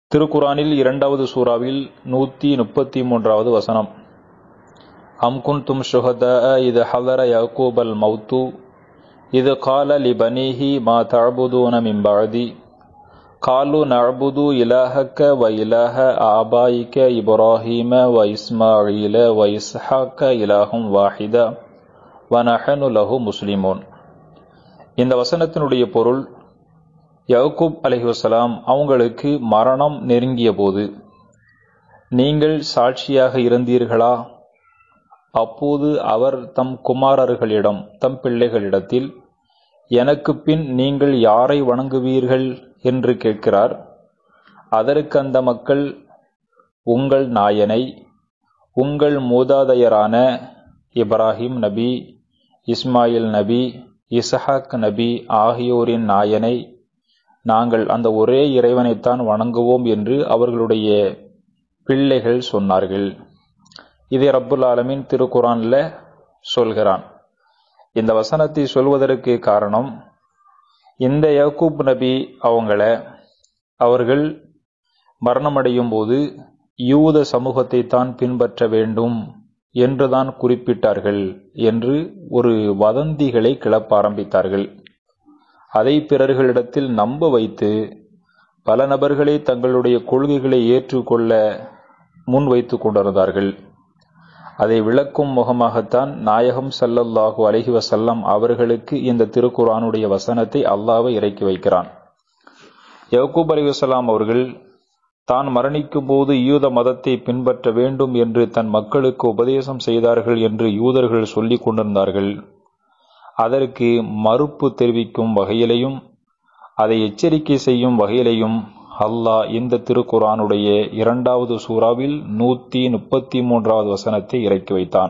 திருக்குரானில் இரண்டாவது சூறாவில் நூத்தி முப்பத்தி மூன்றாவது வசனம் அம் குன்தும் ஷுஹதா இது ஹலர யகூபல் மௌத்து இது கால லிபனிஹி மா தஅபுதூன மின் பஅதி காலு நஅபுது இலாஹக்க வ இலாஹ ஆபாயிக்க இப்ராஹீம வ இஸ்மாஈல வ இஸ்ஹாக்க இலாஹும் வாஹிதா வ நஹனு லஹு முஸ்லிமூன் இந்த வசனத்தினுடைய பொருள் யகூப் அலைஹுசலாம் அவங்களுக்கு மரணம் நெருங்கிய போது நீங்கள் சாட்சியாக இருந்தீர்களா அப்போது அவர் தம் குமாரர்களிடம் தம் பிள்ளைகளிடத்தில் எனக்கு பின் நீங்கள் யாரை வணங்குவீர்கள் என்று கேட்கிறார் அதற்கு அந்த மக்கள் உங்கள் நாயனை உங்கள் மூதாதையரான இப்ராஹிம் நபி இஸ்மாயில் நபி இசஹாக் நபி ஆகியோரின் நாயனை நாங்கள் அந்த ஒரே இறைவனைத்தான் வணங்குவோம் என்று அவர்களுடைய பிள்ளைகள் சொன்னார்கள் இதை ரப்புல் ஆலமின் திருக்குறான்ல சொல்கிறான் இந்த வசனத்தை சொல்வதற்கு காரணம் இந்த யக்கூப் நபி அவங்கள அவர்கள் மரணமடையும் போது யூத சமூகத்தை தான் பின்பற்ற வேண்டும் என்றுதான் குறிப்பிட்டார்கள் என்று ஒரு வதந்திகளை கிளப்ப ஆரம்பித்தார்கள் அதை பிறர்களிடத்தில் நம்ப வைத்து பல நபர்களை தங்களுடைய கொள்கைகளை ஏற்றுக்கொள்ள முன் வைத்து கொண்டிருந்தார்கள் அதை விளக்கும் முகமாகத்தான் நாயகம் சல்லல்லாஹு அலஹி வசல்லம் அவர்களுக்கு இந்த திருக்குறானுடைய வசனத்தை அல்லாவை இறக்கி வைக்கிறான் யவக்கூப் அலி வசலாம் அவர்கள் தான் மரணிக்கும் போது யூத மதத்தை பின்பற்ற வேண்டும் என்று தன் மக்களுக்கு உபதேசம் செய்தார்கள் என்று யூதர்கள் சொல்லிக் கொண்டிருந்தார்கள் அதற்கு மறுப்பு தெரிவிக்கும் வகையிலையும் அதை எச்சரிக்கை செய்யும் வகையிலையும் அல்லாஹ் இந்த திருக்குரானுடைய இரண்டாவது சூறாவில் நூத்தி முப்பத்தி மூன்றாவது வசனத்தை இறக்கி வைத்தான்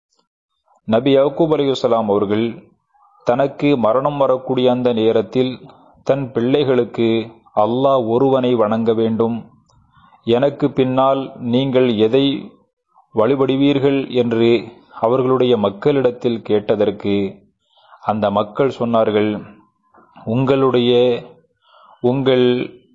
நபி யக்கூப் அலிவசலாம் அவர்கள் தனக்கு மரணம் வரக்கூடிய அந்த நேரத்தில் தன் பிள்ளைகளுக்கு அல்லாஹ் ஒருவனை வணங்க வேண்டும் எனக்கு பின்னால் நீங்கள் எதை வழிபடுவீர்கள் என்று அவர்களுடைய மக்களிடத்தில் கேட்டதற்கு அந்த மக்கள் சொன்னார்கள் உங்களுடைய உங்கள்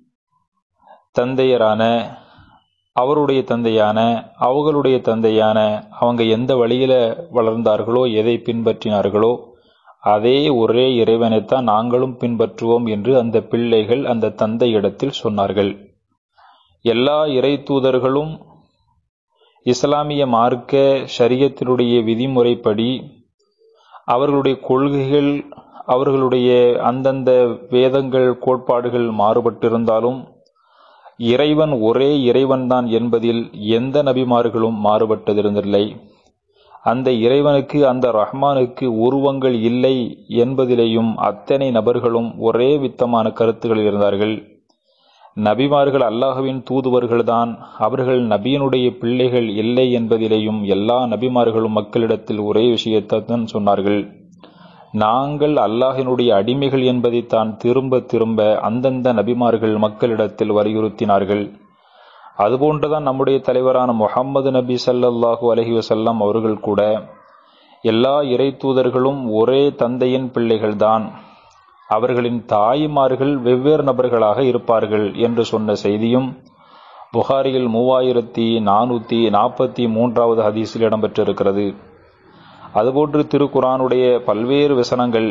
தந்தையரான அவருடைய தந்தையான அவர்களுடைய தந்தையான அவங்க எந்த வழியில வளர்ந்தார்களோ எதை பின்பற்றினார்களோ அதே ஒரே இறைவனைத்தான் நாங்களும் பின்பற்றுவோம் என்று அந்த பிள்ளைகள் அந்த தந்தையிடத்தில் சொன்னார்கள் எல்லா இறை தூதர்களும் இஸ்லாமிய மார்க்க ஷரியத்தினுடைய விதிமுறைப்படி அவர்களுடைய கொள்கைகள் அவர்களுடைய அந்தந்த வேதங்கள் கோட்பாடுகள் மாறுபட்டிருந்தாலும் இறைவன் ஒரே இறைவன்தான் என்பதில் எந்த நபிமார்களும் மாறுபட்டதிருந்தில்லை அந்த இறைவனுக்கு அந்த ரஹ்மானுக்கு உருவங்கள் இல்லை என்பதிலேயும் அத்தனை நபர்களும் ஒரே வித்தமான கருத்துக்களில் இருந்தார்கள் நபிமார்கள் அல்லாஹுவின் தூதுவர்கள்தான் அவர்கள் நபியனுடைய பிள்ளைகள் இல்லை என்பதிலேயும் எல்லா நபிமார்களும் மக்களிடத்தில் ஒரே விஷயத்தான் சொன்னார்கள் நாங்கள் அல்லாஹினுடைய அடிமைகள் என்பதைத்தான் திரும்ப திரும்ப அந்தந்த நபிமார்கள் மக்களிடத்தில் வலியுறுத்தினார்கள் அதுபோன்றுதான் நம்முடைய தலைவரான முகம்மது நபி சல்லல்லாஹூ அலஹி வசல்லம் அவர்கள் கூட எல்லா இறை தூதர்களும் ஒரே தந்தையின் பிள்ளைகள்தான் அவர்களின் தாய்மார்கள் வெவ்வேறு நபர்களாக இருப்பார்கள் என்று சொன்ன செய்தியும் புகாரியில் மூவாயிரத்தி நானூத்தி நாற்பத்தி மூன்றாவது ஹதீஸில் இடம்பெற்றிருக்கிறது அதுபோன்று திருக்குரானுடைய பல்வேறு வசனங்கள்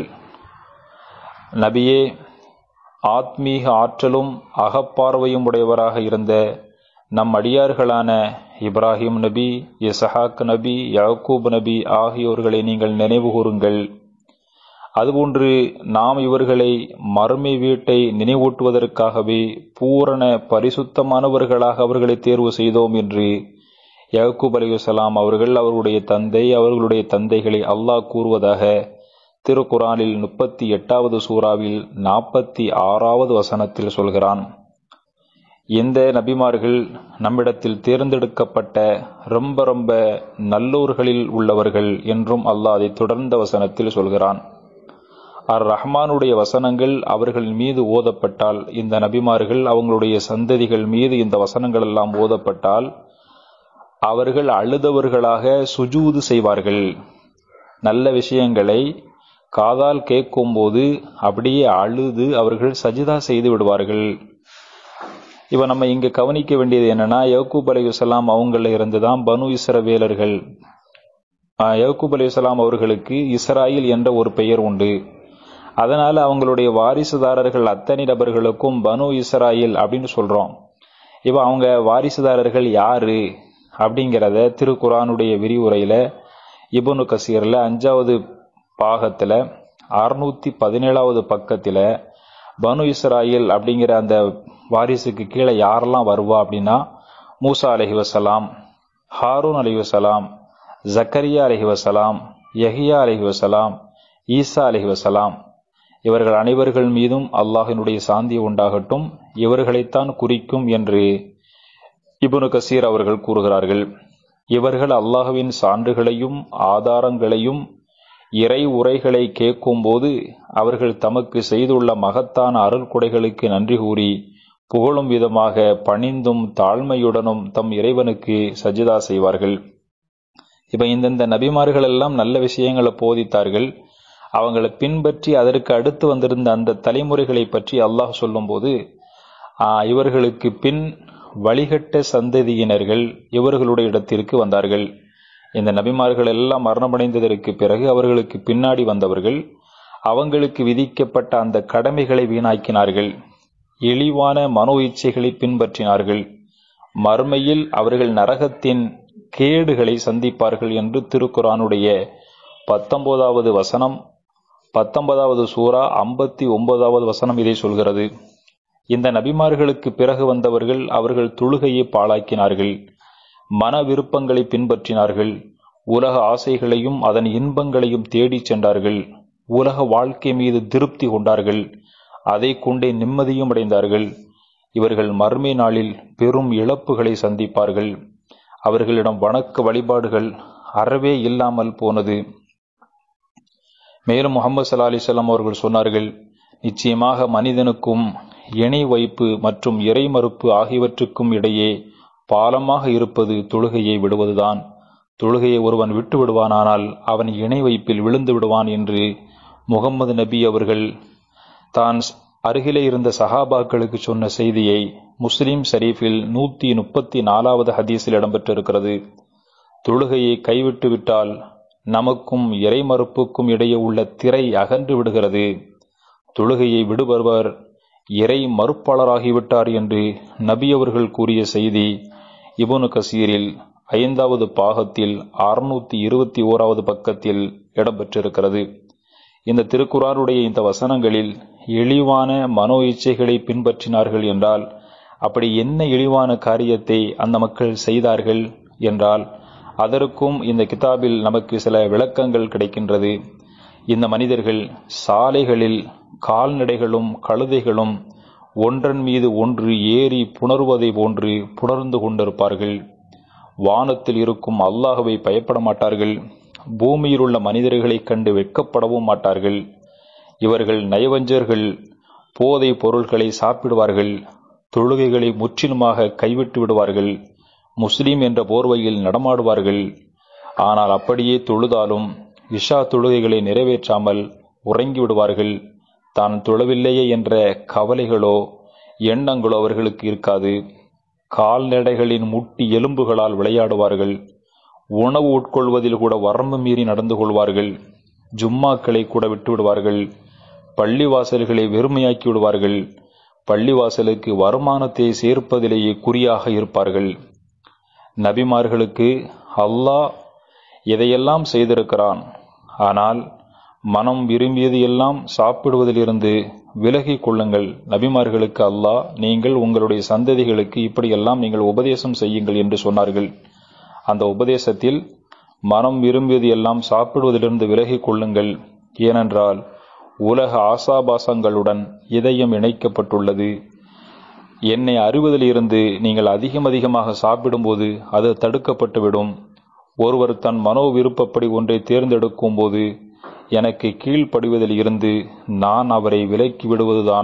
நபியே ஆத்மீக ஆற்றலும் அகப்பார்வையும் உடையவராக இருந்த நம் அடியார்களான இப்ராஹிம் நபி இசஹாக் நபி யாக்கூப் நபி ஆகியோர்களை நீங்கள் நினைவு கூறுங்கள் அதுபோன்று நாம் இவர்களை மறுமை வீட்டை நினைவூட்டுவதற்காகவே பூரண பரிசுத்தமானவர்களாக அவர்களை தேர்வு செய்தோம் என்று யாக்கூப் அலிவசலாம் அவர்கள் அவர்களுடைய தந்தை அவர்களுடைய தந்தைகளை அல்லாஹ் கூறுவதாக திருக்குரானில் முப்பத்தி எட்டாவது சூறாவில் நாற்பத்தி ஆறாவது வசனத்தில் சொல்கிறான் இந்த நபிமார்கள் நம்மிடத்தில் தேர்ந்தெடுக்கப்பட்ட ரொம்ப ரொம்ப நல்லோர்களில் உள்ளவர்கள் என்றும் அல்லாஹ் அதை தொடர்ந்த வசனத்தில் சொல்கிறான் அர் ரஹ்மானுடைய வசனங்கள் அவர்கள் மீது ஓதப்பட்டால் இந்த நபிமார்கள் அவங்களுடைய சந்ததிகள் மீது இந்த வசனங்கள் எல்லாம் ஓதப்பட்டால் அவர்கள் அழுதவர்களாக சுஜூது செய்வார்கள் நல்ல விஷயங்களை காதால் கேட்கும்போது அப்படியே அழுது அவர்கள் சஜிதா செய்து விடுவார்கள் இப்ப நம்ம இங்க கவனிக்க வேண்டியது என்னன்னா யக்கூப் அலையுசலாம் அவங்கள இருந்து தான் பனு இஸ்ரவேலர்கள் யக்கூப் அலையுசலாம் அவர்களுக்கு இஸ்ராயில் என்ற ஒரு பெயர் உண்டு அதனால அவங்களுடைய வாரிசுதாரர்கள் அத்தனை நபர்களுக்கும் பனு இஸ்ராயில் அப்படின்னு சொல்றோம் இப்ப அவங்க வாரிசுதாரர்கள் யாரு அப்படிங்கிறத திருக்குரானுடைய விரிவுரையில இபனு கசீர்ல அஞ்சாவது பாகத்துல அறுநூத்தி பதினேழாவது பக்கத்துல பனு இஸ்ராயில் அப்படிங்கிற அந்த வாரிசுக்கு கீழே யாரெல்லாம் வருவா அப்படின்னா மூசா அலஹி வசலாம் ஹாரூன் அலஹி வசலாம் ஜக்கரியா அலஹி வசலாம் யஹியா அலஹி வசலாம் ஈசா அலஹி வசலாம் இவர்கள் அனைவர்கள் மீதும் அல்லாஹினுடைய சாந்தி உண்டாகட்டும் இவர்களைத்தான் குறிக்கும் என்று இபுனு கசீர் அவர்கள் கூறுகிறார்கள் இவர்கள் அல்லாஹுவின் சான்றுகளையும் ஆதாரங்களையும் இறை உரைகளை கேட்கும்போது அவர்கள் தமக்கு செய்துள்ள மகத்தான அருள்கொடைகளுக்கு நன்றி கூறி புகழும் விதமாக பணிந்தும் தாழ்மையுடனும் தம் இறைவனுக்கு சஜிதா செய்வார்கள் இப்ப இந்தந்த நபிமார்கள் எல்லாம் நல்ல விஷயங்களை போதித்தார்கள் அவங்களை பின்பற்றி அதற்கு அடுத்து வந்திருந்த அந்த தலைமுறைகளை பற்றி அல்லாஹ் சொல்லும்போது இவர்களுக்கு பின் வழிகட்ட சந்ததியினர்கள் இவர்களுடைய இடத்திற்கு வந்தார்கள் இந்த நபிமார்கள் எல்லாம் மரணமடைந்ததற்கு பிறகு அவர்களுக்கு பின்னாடி வந்தவர்கள் அவங்களுக்கு விதிக்கப்பட்ட அந்த கடமைகளை வீணாக்கினார்கள் இழிவான மனோ இச்சைகளை பின்பற்றினார்கள் மறுமையில் அவர்கள் நரகத்தின் கேடுகளை சந்திப்பார்கள் என்று திருக்குரானுடைய பத்தொன்பதாவது வசனம் பத்தொன்பதாவது சூறா ஐம்பத்தி ஒன்பதாவது வசனம் இதை சொல்கிறது இந்த நபிமார்களுக்கு பிறகு வந்தவர்கள் அவர்கள் தொழுகையை பாழாக்கினார்கள் மன விருப்பங்களை பின்பற்றினார்கள் உலக ஆசைகளையும் அதன் இன்பங்களையும் தேடிச் சென்றார்கள் உலக வாழ்க்கை மீது திருப்தி கொண்டார்கள் அதை கொண்டே நிம்மதியும் அடைந்தார்கள் இவர்கள் மர்மை நாளில் பெரும் இழப்புகளை சந்திப்பார்கள் அவர்களிடம் வணக்க வழிபாடுகள் அறவே இல்லாமல் போனது மேலும் முகமது சல்லா அலிசல்லாம் அவர்கள் சொன்னார்கள் நிச்சயமாக மனிதனுக்கும் இணை வைப்பு மற்றும் இறை மறுப்பு ஆகியவற்றுக்கும் இடையே பாலமாக இருப்பது தொழுகையை விடுவதுதான் தொழுகையை ஒருவன் விட்டு விடுவானானால் அவன் இணை வைப்பில் விழுந்து விடுவான் என்று முகமது நபி அவர்கள் தான் அருகிலே இருந்த சஹாபாக்களுக்கு சொன்ன செய்தியை முஸ்லிம் ஷரீஃபில் நூத்தி முப்பத்தி நாலாவது ஹதீஸில் இடம்பெற்றிருக்கிறது தொழுகையை கைவிட்டு விட்டால் நமக்கும் இறை மறுப்புக்கும் இடையே உள்ள திரை அகன்று விடுகிறது தொழுகையை விடுபவர் இறை மறுப்பாளராகிவிட்டார் என்று நபி அவர்கள் கூறிய செய்தி இபுனு கசீரில் ஐந்தாவது பாகத்தில் அறுநூத்தி இருபத்தி ஓராவது பக்கத்தில் இடம்பெற்றிருக்கிறது இந்த திருக்குறாருடைய இந்த வசனங்களில் இழிவான மனோ இச்சைகளை பின்பற்றினார்கள் என்றால் அப்படி என்ன இழிவான காரியத்தை அந்த மக்கள் செய்தார்கள் என்றால் அதற்கும் இந்த கிதாபில் நமக்கு சில விளக்கங்கள் கிடைக்கின்றது இந்த மனிதர்கள் சாலைகளில் கால்நடைகளும் கழுதைகளும் ஒன்றன் மீது ஒன்று ஏறி புணர்வதை போன்று புணர்ந்து கொண்டிருப்பார்கள் வானத்தில் இருக்கும் அல்லாஹுவை பயப்பட மாட்டார்கள் பூமியில் உள்ள மனிதர்களைக் கண்டு வெட்கப்படவும் மாட்டார்கள் இவர்கள் நயவஞ்சர்கள் போதை பொருள்களை சாப்பிடுவார்கள் தொழுகைகளை முற்றிலுமாக கைவிட்டு விடுவார்கள் முஸ்லிம் என்ற போர்வையில் நடமாடுவார்கள் ஆனால் அப்படியே தொழுதாலும் இஷா தொழுகைகளை நிறைவேற்றாமல் உறங்கி விடுவார்கள் தான் தொழவில்லையே என்ற கவலைகளோ எண்ணங்களோ அவர்களுக்கு இருக்காது கால்நடைகளின் முட்டி எலும்புகளால் விளையாடுவார்கள் உணவு உட்கொள்வதில் கூட வரம்பு மீறி நடந்து கொள்வார்கள் ஜும்மாக்களை கூட விட்டு விடுவார்கள் பள்ளிவாசல்களை வெறுமையாக்கி விடுவார்கள் பள்ளிவாசலுக்கு வருமானத்தை சேர்ப்பதிலேயே குறியாக இருப்பார்கள் நபிமார்களுக்கு அல்லாஹ் எதையெல்லாம் செய்திருக்கிறான் ஆனால் மனம் விரும்பியது எல்லாம் சாப்பிடுவதிலிருந்து விலகிக் கொள்ளுங்கள் நபிமார்களுக்கு அல்லாஹ் நீங்கள் உங்களுடைய சந்ததிகளுக்கு இப்படியெல்லாம் நீங்கள் உபதேசம் செய்யுங்கள் என்று சொன்னார்கள் அந்த உபதேசத்தில் மனம் விரும்பியது எல்லாம் சாப்பிடுவதிலிருந்து விலகிக் கொள்ளுங்கள் ஏனென்றால் உலக ஆசாபாசங்களுடன் இதயம் இணைக்கப்பட்டுள்ளது என்னை அறிவதிலிருந்து நீங்கள் அதிகம் அதிகமாக சாப்பிடும்போது அது தடுக்கப்பட்டுவிடும் ஒருவர் தன் மனோ விருப்பப்படி ஒன்றை தேர்ந்தெடுக்கும் போது எனக்கு கீழ்ப்படிவதில் இருந்து நான் அவரை விலக்கி விடுவதுதான்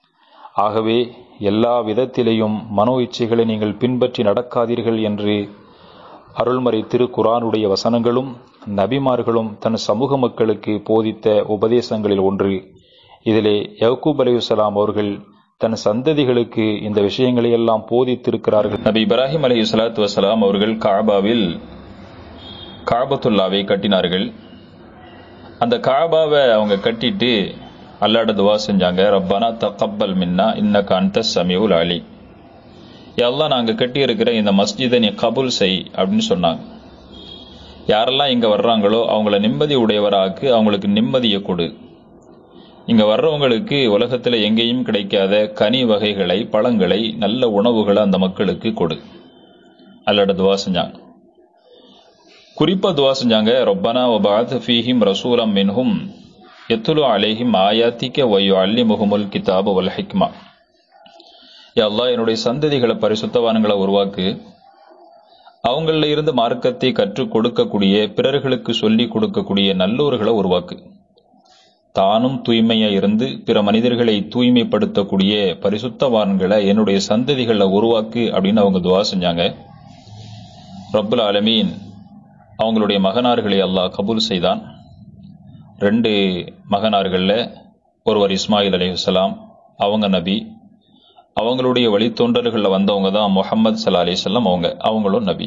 ஆகவே எல்லா விதத்திலேயும் மனோ இச்சைகளை நீங்கள் பின்பற்றி நடக்காதீர்கள் என்று அருள்மறை திருக்குரானுடைய வசனங்களும் நபிமார்களும் தன் சமூக மக்களுக்கு போதித்த உபதேசங்களில் ஒன்று இதிலே யக்கூப் அலையுசலாம் அவர்கள் தன் சந்ததிகளுக்கு இந்த விஷயங்களை எல்லாம் போதித்திருக்கிறார்கள் நபி இப்ராஹிம் அலி சலாத்து வசலாம் அவர்கள் காபாவில் காபத்துல்லாவை கட்டினார்கள் அந்த காபாவை அவங்க கட்டிட்டு அல்லாட துவா செஞ்சாங்க ரப்பானா தகப்பல் மின்னா இன்னக அந்த சமியுல் அலி எல்லாம் நாங்கள் கட்டி இருக்கிற இந்த மஸ்ஜிதை நீ கபூல் செய் அப்படின்னு சொன்னாங்க யாரெல்லாம் இங்க வர்றாங்களோ அவங்கள நிம்மதி உடையவராக்கு அவங்களுக்கு நிம்மதியை கொடு இங்க வர்றவங்களுக்கு உலகத்துல எங்கேயும் கிடைக்காத கனி வகைகளை பழங்களை நல்ல உணவுகளை அந்த மக்களுக்கு கொடு அல்லாட துவா செஞ்சாங்க குறிப்பா துவா செஞ்சாங்க ரொப்பனா ஒபாத் ஃபீஹிம் ரசூலம் மின்ஹும் எத்துலு அலைஹிம் ஆயாத்திக்க வையோ அல்லி முகமுல் கிதாபு வல் ஹிக்மா அல்லா என்னுடைய சந்ததிகளை பரிசுத்தவான்களை உருவாக்கு அவங்கள இருந்து மார்க்கத்தை கற்றுக் கொடுக்கக்கூடிய பிறர்களுக்கு சொல்லி கொடுக்கக்கூடிய நல்லோர்களை உருவாக்கு தானும் தூய்மையா இருந்து பிற மனிதர்களை தூய்மைப்படுத்தக்கூடிய பரிசுத்தவான்களை என்னுடைய சந்ததிகளை உருவாக்கு அப்படின்னு அவங்க துவா செஞ்சாங்க ரப்புல் ஆலமீன் அவங்களுடைய மகனார்களை அல்லாஹ் கபூல் செய்தான் ரெண்டு மகனார்கள்ல ஒருவர் இஸ்மாயில் அலிஹலாம் அவங்க நபி அவங்களுடைய வழித்தோன்றல்களில் வந்தவங்க தான் முகமது சல்லா அலிசல்லாம் அவங்க அவங்களும் நபி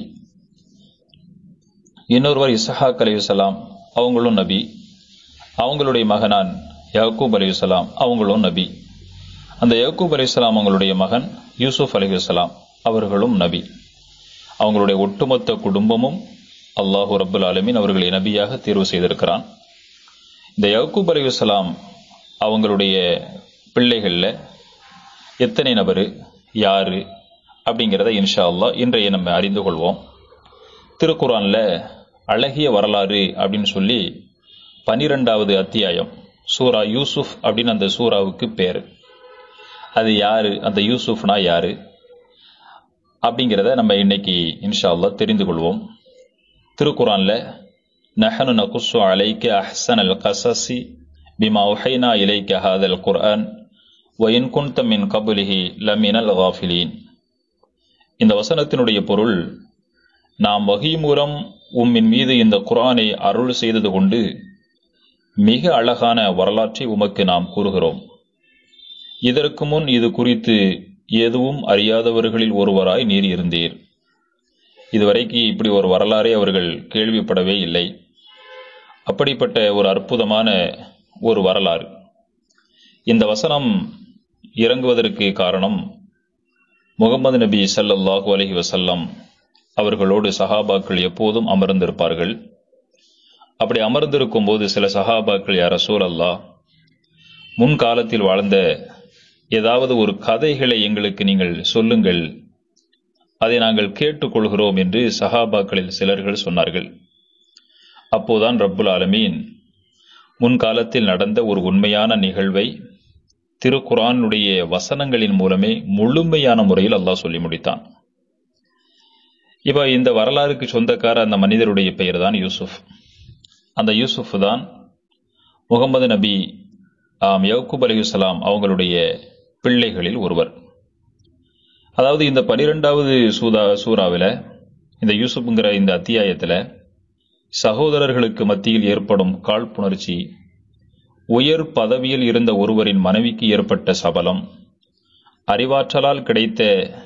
இன்னொருவர் இசஹாக் அலிசலாம் அவங்களும் நபி அவங்களுடைய மகனான் யாக்கூப் அலிசலாம் அவங்களும் நபி அந்த யாக்கூப் அலிசலாம் அவங்களுடைய மகன் யூசுப் அலிஹலாம் அவர்களும் நபி அவங்களுடைய ஒட்டுமொத்த குடும்பமும் அல்லாஹூ ரபுல் ஆலமின் அவர்களை நபியாக தேர்வு செய்திருக்கிறான் இந்த யக்கூப் அலிவசலாம் அவங்களுடைய பிள்ளைகளில் எத்தனை நபர் யாரு அப்படிங்கிறத இன்ஷா அல்லா இன்றைய நம்ம அறிந்து கொள்வோம் திருக்குறான்ல அழகிய வரலாறு அப்படின்னு சொல்லி பனிரெண்டாவது அத்தியாயம் சூரா யூசுப் அப்படின்னு அந்த சூறாவுக்கு பேர் அது யாரு அந்த யூசுஃப்னா யாரு அப்படிங்கிறத நம்ம இன்னைக்கு இன்ஷா அல்லா தெரிந்து கொள்வோம் திருக்குறான்ல நஹனு நகுசு அலைக்க அஹ்சன் அல் கசசி பிமா உஹைனா இலைக்க ஹாதல் குர்ஆன் வயின் குந்த மின் கபுலிஹி லமினல் காஃபிலீன் இந்த வசனத்தினுடைய பொருள் நாம் வகை மூலம் உம்மின் மீது இந்த குரானை அருள் செய்தது கொண்டு மிக அழகான வரலாற்றை உமக்கு நாம் கூறுகிறோம் இதற்கு முன் இது குறித்து எதுவும் அறியாதவர்களில் ஒருவராய் நீர் இருந்தீர் இதுவரைக்கு இப்படி ஒரு வரலாறே அவர்கள் கேள்விப்படவே இல்லை அப்படிப்பட்ட ஒரு அற்புதமான ஒரு வரலாறு இந்த வசனம் இறங்குவதற்கு காரணம் முகமது நபி சல்லல்லாஹு அலஹி வசல்லம் அவர்களோடு சஹாபாக்கள் எப்போதும் அமர்ந்திருப்பார்கள் அப்படி அமர்ந்திருக்கும் போது சில சஹாபாக்கள் யார சூழல்லா முன்காலத்தில் வாழ்ந்த ஏதாவது ஒரு கதைகளை எங்களுக்கு நீங்கள் சொல்லுங்கள் அதை நாங்கள் கேட்டுக்கொள்கிறோம் என்று சஹாபாக்களில் சிலர்கள் சொன்னார்கள் அப்போதான் ரப்புல் ஆலமீன் முன்காலத்தில் நடந்த ஒரு உண்மையான நிகழ்வை திருக்குரானுடைய வசனங்களின் மூலமே முழுமையான முறையில் அல்லாஹ் சொல்லி முடித்தான் இப்ப இந்த வரலாறுக்கு சொந்தக்கார அந்த மனிதருடைய பெயர் தான் யூசுப் அந்த யூசுப் தான் முகமது நபி ஆம் யவுக்குப் அலிகுசலாம் அவங்களுடைய பிள்ளைகளில் ஒருவர் அதாவது இந்த பனிரெண்டாவது சூதா சூறாவில் இந்த யூசுப்ங்கிற இந்த அத்தியாயத்தில் சகோதரர்களுக்கு மத்தியில் ஏற்படும் காழ்ப்புணர்ச்சி உயர் பதவியில் இருந்த ஒருவரின் மனைவிக்கு ஏற்பட்ட சபலம் அறிவாற்றலால் கிடைத்த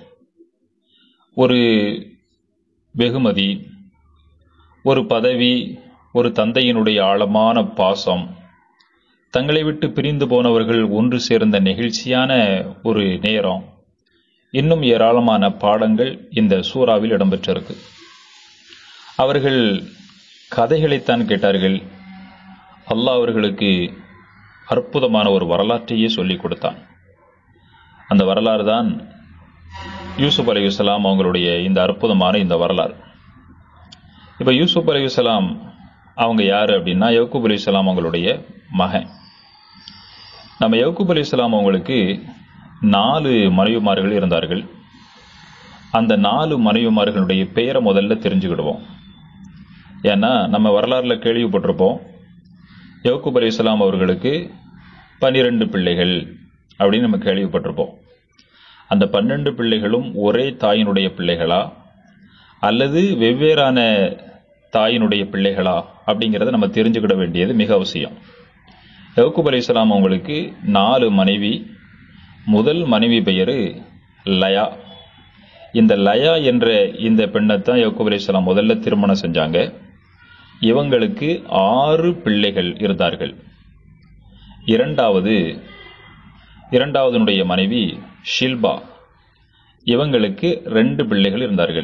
ஒரு வெகுமதி ஒரு பதவி ஒரு தந்தையினுடைய ஆழமான பாசம் தங்களை விட்டு பிரிந்து போனவர்கள் ஒன்று சேர்ந்த நெகிழ்ச்சியான ஒரு நேரம் இன்னும் ஏராளமான பாடங்கள் இந்த சூறாவில் இடம்பெற்றிருக்கு அவர்கள் கதைகளைத்தான் கேட்டார்கள் அல்லாஹ் அவர்களுக்கு அற்புதமான ஒரு வரலாற்றையே சொல்லிக் கொடுத்தான் அந்த வரலாறு தான் யூசுப் அலிவசலாம் அவங்களுடைய இந்த அற்புதமான இந்த வரலாறு இப்போ யூசுப் அலிவசலாம் அவங்க யாரு அப்படின்னா யவுக்குப் அலிவலாம் அவங்களுடைய மகன் நம்ம யவுக்குப் அலிவலாம் அவங்களுக்கு நாலு மனைவிமார்கள் இருந்தார்கள் அந்த நாலு மனைவிமார்களுடைய பெயரை முதல்ல தெரிஞ்சுக்கிடுவோம் ஏன்னா நம்ம வரலாறுல கேள்விப்பட்டிருப்போம் யவுக்குப் அலி இஸ்லாம் அவர்களுக்கு பன்னிரண்டு பிள்ளைகள் அப்படின்னு நம்ம கேள்விப்பட்டிருப்போம் அந்த பன்னெண்டு பிள்ளைகளும் ஒரே தாயினுடைய பிள்ளைகளா அல்லது வெவ்வேறான தாயினுடைய பிள்ளைகளா அப்படிங்கிறத நம்ம தெரிஞ்சுக்கிட வேண்டியது மிக அவசியம் யவுக்குப் அலி இஸ்லாம் அவங்களுக்கு நாலு மனைவி முதல் மனைவி பெயரு லயா இந்த லயா என்ற இந்த பெண்ணைத்தான் யக்கூப் அலைஹிஸ்ஸலாம் முதல்ல திருமணம் செஞ்சாங்க இவங்களுக்கு ஆறு பிள்ளைகள் இருந்தார்கள் இரண்டாவது இரண்டாவதுனுடைய மனைவி ஷில்பா இவங்களுக்கு ரெண்டு பிள்ளைகள் இருந்தார்கள்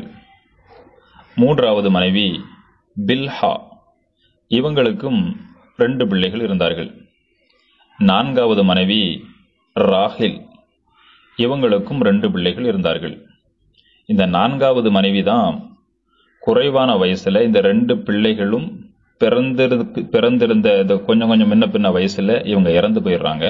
மூன்றாவது மனைவி பில்ஹா இவங்களுக்கும் ரெண்டு பிள்ளைகள் இருந்தார்கள் நான்காவது மனைவி ராஹில் இவங்களுக்கும் ரெண்டு பிள்ளைகள் இருந்தார்கள் இந்த நான்காவது மனைவி தான் குறைவான வயசுல இந்த ரெண்டு பிள்ளைகளும் பிறந்திருக்கு பிறந்திருந்த இந்த கொஞ்சம் கொஞ்சம் முன்ன பின்ன வயசுல இவங்க இறந்து போயிடுறாங்க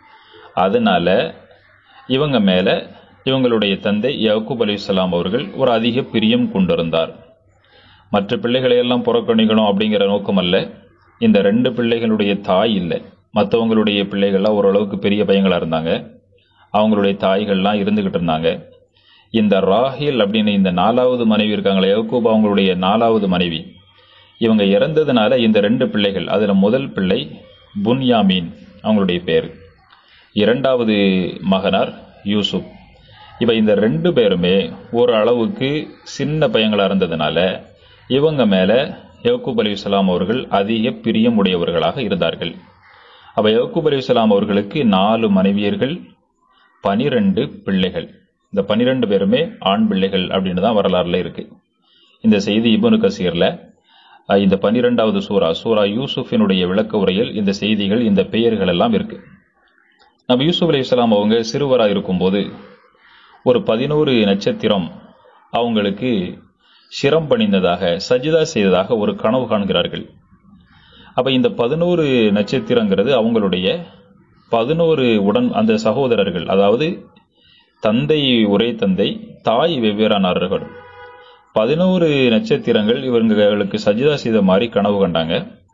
அதனால இவங்க மேல இவங்களுடைய தந்தை யக்கூப் அலிஸ்லாம் அவர்கள் ஒரு அதிக பிரியம் கொண்டிருந்தார் மற்ற பிள்ளைகளை எல்லாம் புறக்கணிக்கணும் அப்படிங்கிற நோக்கம் அல்ல இந்த ரெண்டு பிள்ளைகளுடைய தாய் இல்லை மற்றவங்களுடைய பிள்ளைகள்லாம் ஓரளவுக்கு பெரிய பையங்களா இருந்தாங்க அவங்களுடைய தாய்கள்லாம் இருந்துகிட்டு இருந்தாங்க இந்த ராஹில் அப்படின்னு இந்த நாலாவது மனைவி இருக்காங்களே யக்கூப் அவங்களுடைய நாலாவது மனைவி இவங்க இறந்ததுனால இந்த ரெண்டு பிள்ளைகள் அதுல முதல் பிள்ளை புன்யாமீன் அவங்களுடைய பேர் இரண்டாவது மகனார் யூசுப் இப்ப இந்த ரெண்டு பேருமே ஒரு அளவுக்கு சின்ன பையங்களா இருந்ததுனால இவங்க மேல யக்கூப் அலி அவர்கள் அதிக பிரியம் உடையவர்களாக இருந்தார்கள் அப்ப யக்கூப் அலி அவர்களுக்கு நாலு மனைவியர்கள் பனிரெண்டு பிள்ளைகள் இந்த பனிரெண்டு பேருமே ஆண் பிள்ளைகள் அப்படின்னு தான் வரலாறுல இருக்கு இந்த செய்தி இபனு கசீர்ல அஹ், இந்த பனிரெண்டாவது சூரா சூரா யூசுஃபினுடைய விளக்க உரையில் இந்த செய்திகள் இந்த பெயர்கள் எல்லாம் இருக்கு நம்ம யூசுப் அலி அவங்க சிறுவராக இருக்கும்போது ஒரு பதினோரு நட்சத்திரம் அவங்களுக்கு சிரம் பணிந்ததாக சஜிதா செய்ததாக ஒரு கனவு காண்கிறார்கள் அப்ப இந்த பதினோரு நட்சத்திரங்கிறது அவங்களுடைய பதினோரு உடன் அந்த சகோதரர்கள் அதாவது தந்தை ஒரே தந்தை தாய் வெவ்வேறானார்கள் பதினோரு நட்சத்திரங்கள் இவங்களுக்கு சஜிதா செய்த மாதிரி கனவு கண்டாங்க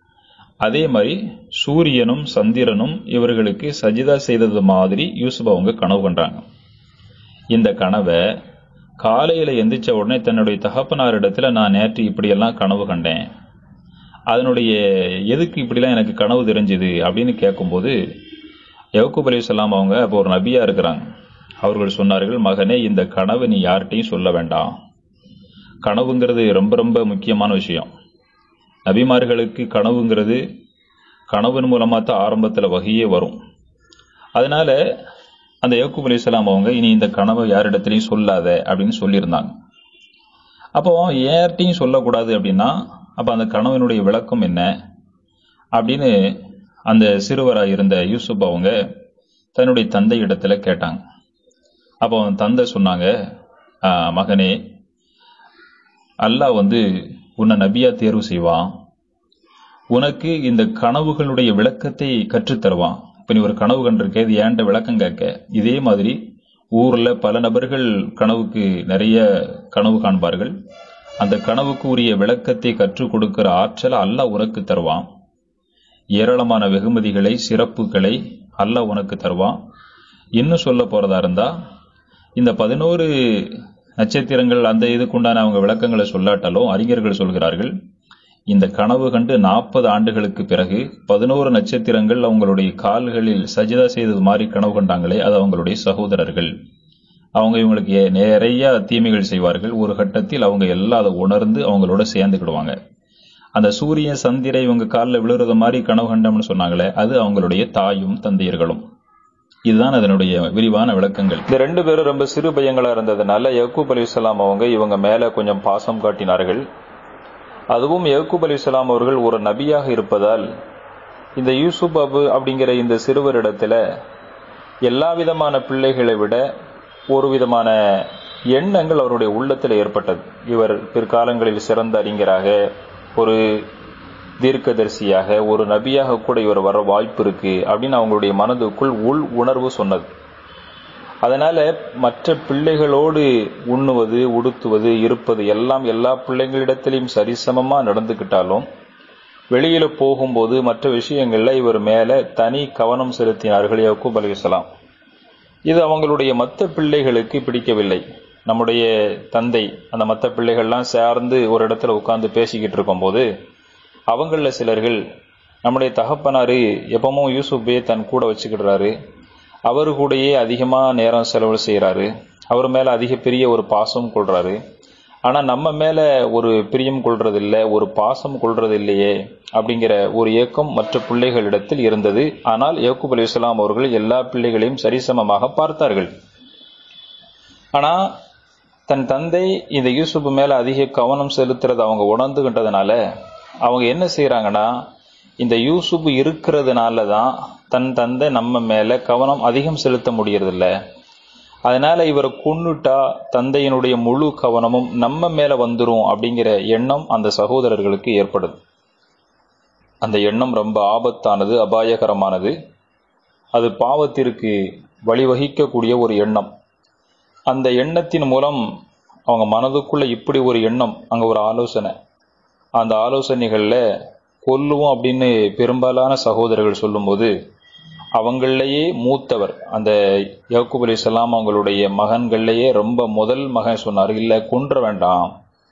அதே மாதிரி சூரியனும் சந்திரனும் இவர்களுக்கு சஜிதா செய்தது மாதிரி யூசுப் அவங்க கனவு கண்டாங்க இந்த கனவை காலையில எந்திரிச்ச உடனே தன்னுடைய தகப்பனாரிடத்துல நான் நேற்று இப்படியெல்லாம் கனவு கண்டேன் அதனுடைய எதுக்கு இப்படிலாம் எனக்கு கனவு தெரிஞ்சுது அப்படின்னு கேட்கும்போது யவக்கூப் அலி அவங்க அப்போ ஒரு நபியா இருக்கிறாங்க அவர்கள் சொன்னார்கள் மகனே இந்த கனவை நீ யார்கிட்டையும் சொல்ல வேண்டாம் கனவுங்கிறது ரொம்ப ரொம்ப முக்கியமான விஷயம் நபிமார்களுக்கு கனவுங்கிறது கனவின் மூலமா தான் ஆரம்பத்துல வகையே வரும் அதனால அந்த யக்கூப் அலி அவங்க இனி இந்த கனவை யாரிடத்திலையும் சொல்லாத அப்படின்னு சொல்லியிருந்தாங்க அப்போ யார்கிட்டையும் சொல்லக்கூடாது அப்படின்னா அப்ப அந்த கனவினுடைய விளக்கம் என்ன அப்படின்னு அந்த சிறுவராக இருந்த யூசுப் அவங்க தன்னுடைய தந்தை இடத்துல கேட்டாங்க அப்போ அவன் தந்தை சொன்னாங்க "ஆஹ், மகனே அல்லாஹ் வந்து உன்னை நபியா தேர்வு செய்வான் உனக்கு இந்த கனவுகளுடைய விளக்கத்தை கற்றுத் தருவான் இப்ப நீ ஒரு கனவு கண்டிருக்க இது ஏன்ட்ட விளக்கம் கேட்க இதே மாதிரி ஊர்ல பல நபர்கள் கனவுக்கு நிறைய கனவு காண்பார்கள் அந்த கனவுக்கு உரிய விளக்கத்தை கற்றுக் கொடுக்கிற ஆற்றல் அல்லாஹ் உனக்கு தருவான் ஏராளமான வெகுமதிகளை சிறப்புகளை அல்லாஹ் உனக்கு தருவான் இன்னும் சொல்ல போறதா இருந்தா இந்த பதினோரு நட்சத்திரங்கள் அந்த இதுக்குண்டான அவங்க விளக்கங்களை சொல்லாட்டாலும் அறிஞர்கள் சொல்கிறார்கள் இந்த கனவு கண்டு நாற்பது ஆண்டுகளுக்கு பிறகு பதினோரு நட்சத்திரங்கள் அவங்களுடைய கால்களில் சஜிதா செய்தது மாதிரி கனவு கண்டாங்களே அது அவங்களுடைய சகோதரர்கள் அவங்க இவங்களுக்கு ஏ- நிறைய தீமைகள் செய்வார்கள் ஒரு கட்டத்தில் அவங்க எல்லாம் அதை உணர்ந்து அவங்களோட சேர்ந்துக்கிடுவாங்க அந்த சூரியன் சந்திர இவங்க காலில் விழுறது மாதிரி கனவு கண்டோம்னு சொன்னாங்களே அது அவங்களுடைய தாயும் தந்தையர்களும் இதுதான் அதனுடைய விரிவான விளக்கங்கள் இந்த ரெண்டு பேரும் ரொம்ப சிறு பையங்களா இருந்ததுனால யக்கூப் அலி அவங்க இவங்க மேல கொஞ்சம் பாசம் காட்டினார்கள் அதுவும் யக்கூப் அலி அவர்கள் ஒரு நபியாக இருப்பதால் இந்த யூசுப் அபு அப்படிங்கிற இந்த சிறுவரிடத்துல எல்லா விதமான பிள்ளைகளை விட ஒரு விதமான எண்ணங்கள் அவருடைய உள்ளத்தில் ஏற்பட்டது இவர் பிற்காலங்களில் சிறந்த அறிஞராக ஒரு தீர்க்கதரிசியாக ஒரு நபியாக கூட இவர் வர வாய்ப்பு இருக்கு அப்படின்னு அவங்களுடைய மனதுக்குள் உள் உணர்வு சொன்னது அதனால மற்ற பிள்ளைகளோடு உண்ணுவது உடுத்துவது இருப்பது எல்லாம் எல்லா பிள்ளைங்களிடத்திலையும் சரிசமமா நடந்துக்கிட்டாலும் வெளியில போகும்போது மற்ற விஷயங்கள்ல இவர் மேல தனி கவனம் செலுத்தினார்கள் யக்கூப் அலைஹிஸ்ஸலாம் இது அவங்களுடைய மற்ற பிள்ளைகளுக்கு பிடிக்கவில்லை நம்முடைய தந்தை அந்த மற்ற பிள்ளைகள்லாம் சேர்ந்து ஒரு இடத்துல உட்கார்ந்து பேசிக்கிட்டு இருக்கும்போது அவங்கள சிலர்கள் நம்முடைய தகப்பனாரு எப்பவும் யூசுப்பே தன் கூட வச்சுக்கிடுறாரு அவர் கூடயே அதிகமாக நேரம் செலவு செய்கிறாரு அவர் மேலே அதிக பெரிய ஒரு பாசம் கொள்றாரு ஆனால் நம்ம மேலே ஒரு பிரியம் கொள்றதில்லை ஒரு பாசம் கொள்றது இல்லையே அப்படிங்கிற ஒரு ஏக்கம் மற்ற பிள்ளைகளிடத்தில் இருந்தது ஆனால் யக்கூப் அலி இஸ்லாம் அவர்கள் எல்லா பிள்ளைகளையும் சரிசமமாக பார்த்தார்கள் ஆனால் தன் தந்தை இந்த யூசுப் மேலே அதிக கவனம் செலுத்துறதை அவங்க உணர்ந்துகிட்டதுனால அவங்க என்ன செய்கிறாங்கன்னா இந்த யூசுப் இருக்கிறதுனால தான் தன் தந்தை நம்ம மேலே கவனம் அதிகம் செலுத்த முடியறதில்ல அதனால இவரை கொன்னுட்டா தந்தையினுடைய முழு கவனமும் நம்ம மேல வந்துரும் அப்படிங்கிற எண்ணம் அந்த சகோதரர்களுக்கு ஏற்படுது அந்த எண்ணம் ரொம்ப ஆபத்தானது அபாயகரமானது அது பாவத்திற்கு வழிவகிக்கக்கூடிய ஒரு எண்ணம் அந்த எண்ணத்தின் மூலம் அவங்க மனதுக்குள்ள இப்படி ஒரு எண்ணம் அங்க ஒரு ஆலோசனை அந்த ஆலோசனைகள்ல கொல்லுவோம் அப்படின்னு பெரும்பாலான சகோதரர்கள் சொல்லும்போது அவங்களையே மூத்தவர் அந்த யக்கூப் அலி சலாம் அவங்களுடைய மகன்கள்லேயே ரொம்ப முதல் மகன் சொன்னார் இல்லை கொன்ற வேண்டாம்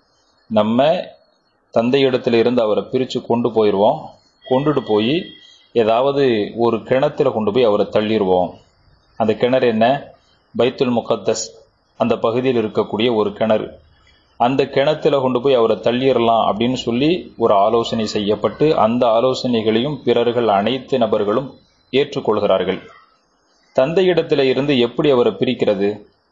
நம்ம தந்தையிடத்துல இருந்து அவரை பிரித்து கொண்டு போயிடுவோம் கொண்டுட்டு போய் ஏதாவது ஒரு கிணத்துல கொண்டு போய் அவரை தள்ளிடுவோம் அந்த கிணறு என்ன பைத்துல் முகத்தஸ் அந்த பகுதியில் இருக்கக்கூடிய ஒரு கிணறு அந்த கிணத்துல கொண்டு போய் அவரை தள்ளிடலாம் அப்படின்னு சொல்லி ஒரு ஆலோசனை செய்யப்பட்டு அந்த ஆலோசனைகளையும் பிறர்கள் அனைத்து நபர்களும் ஏற்றுக்கொள்கிறார்கள் தந்தையிடத்துல இருந்து எப்படி அவரை பிரிக்கிறது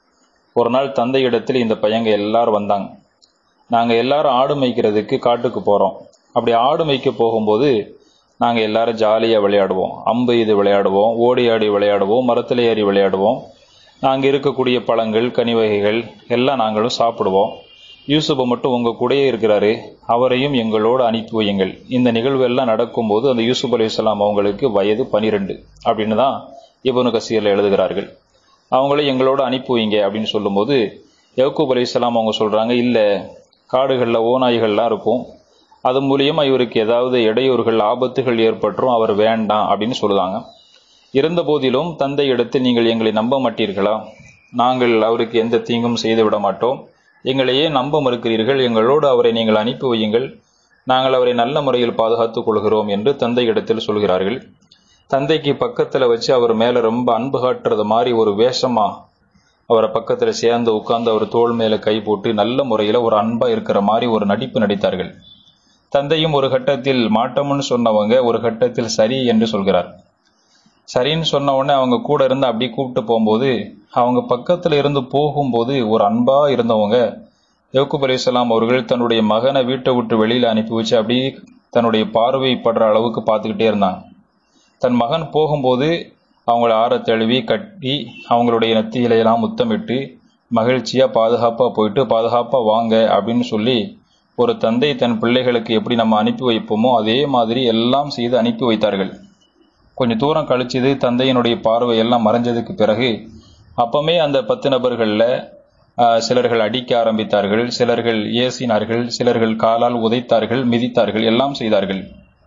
ஒரு நாள் தந்தையிடத்தில் இந்த பையங்க எல்லாரும் வந்தாங்க நாங்க எல்லாரும் ஆடு மேய்க்கிறதுக்கு காட்டுக்கு போறோம் அப்படி ஆடு மேய்க்க போகும்போது நாங்க எல்லாரும் ஜாலியா விளையாடுவோம் அம்பு இது விளையாடுவோம் ஓடி ஆடி விளையாடுவோம் மரத்துல ஏறி விளையாடுவோம் நாங்க இருக்கக்கூடிய பழங்கள் கனி வகைகள் எல்லாம் நாங்களும் சாப்பிடுவோம் யூசுஃபை மட்டும் உங்க கூடயே இருக்கிறாரு அவரையும் எங்களோடு அனுப்பி வையுங்கள் இந்த நிகழ்வு எல்லாம் நடக்கும்போது அந்த யூசுப் அலி இஸ்லாம் அவங்களுக்கு வயது பனிரெண்டு அப்படின்னு தான் இபனு கசீரில் எழுதுகிறார்கள் அவங்கள எங்களோட அனுப்பி வைங்க அப்படின்னு சொல்லும்போது யக்கூப் அலி இஸ்லாம் அவங்க சொல்றாங்க இல்லை காடுகளில் ஓநாய்கள்லாம் இருக்கும் அது மூலியமா இவருக்கு ஏதாவது இடையூறுகள் ஆபத்துகள் ஏற்பட்டுரும் அவர் வேண்டாம் அப்படின்னு சொல்லுவாங்க இருந்த போதிலும் தந்தை இடத்தில் நீங்கள் எங்களை நம்ப மாட்டீர்களா நாங்கள் அவருக்கு எந்த தீங்கும் செய்து விட மாட்டோம் எங்களையே நம்ப மறுக்கிறீர்கள் எங்களோடு அவரை நீங்கள் அனுப்பி வையுங்கள் நாங்கள் அவரை நல்ல முறையில் பாதுகாத்துக் கொள்கிறோம் என்று தந்தை இடத்தில் சொல்கிறார்கள் தந்தைக்கு பக்கத்துல வச்சு அவர் மேல ரொம்ப அன்பு காட்டுறது மாதிரி ஒரு வேஷமா அவரை பக்கத்துல சேர்ந்து உட்கார்ந்து அவர் தோள் மேல கை போட்டு நல்ல முறையில ஒரு அன்பா இருக்கிற மாதிரி ஒரு நடிப்பு நடித்தார்கள் தந்தையும் ஒரு கட்டத்தில் மாட்டோம்னு சொன்னவங்க ஒரு கட்டத்தில் சரி என்று சொல்கிறார் சரின்னு சொன்ன உடனே அவங்க கூட இருந்து அப்படி கூப்பிட்டு போகும்போது அவங்க பக்கத்துல இருந்து போகும்போது ஒரு அன்பா இருந்தவங்க யக்கூப் அலிஸ்லாம் அவர்கள் தன்னுடைய மகனை வீட்டை விட்டு வெளியில அனுப்பி வச்சு அப்படி தன்னுடைய பார்வை படுற அளவுக்கு பார்த்துக்கிட்டே இருந்தாங்க தன் மகன் போகும்போது அவங்கள ஆற தழுவி கட்டி அவங்களுடைய நெத்தியிலையெல்லாம் முத்தமிட்டு மகிழ்ச்சியா பாதுகாப்பா போயிட்டு பாதுகாப்பா வாங்க அப்படின்னு சொல்லி ஒரு தந்தை தன் பிள்ளைகளுக்கு எப்படி நம்ம அனுப்பி வைப்போமோ அதே மாதிரி எல்லாம் செய்து அனுப்பி வைத்தார்கள் கொஞ்சம் தூரம் கழிச்சது தந்தையினுடைய பார்வை எல்லாம் மறைஞ்சதுக்கு பிறகு அப்பமே அந்த பத்து நபர்கள்ல ஆஹ், சிலர்கள் அடிக்க ஆரம்பித்தார்கள் சிலர்கள் ஏசினார்கள் சிலர்கள் காலால் உதைத்தார்கள் மிதித்தார்கள் எல்லாம் செய்தார்கள்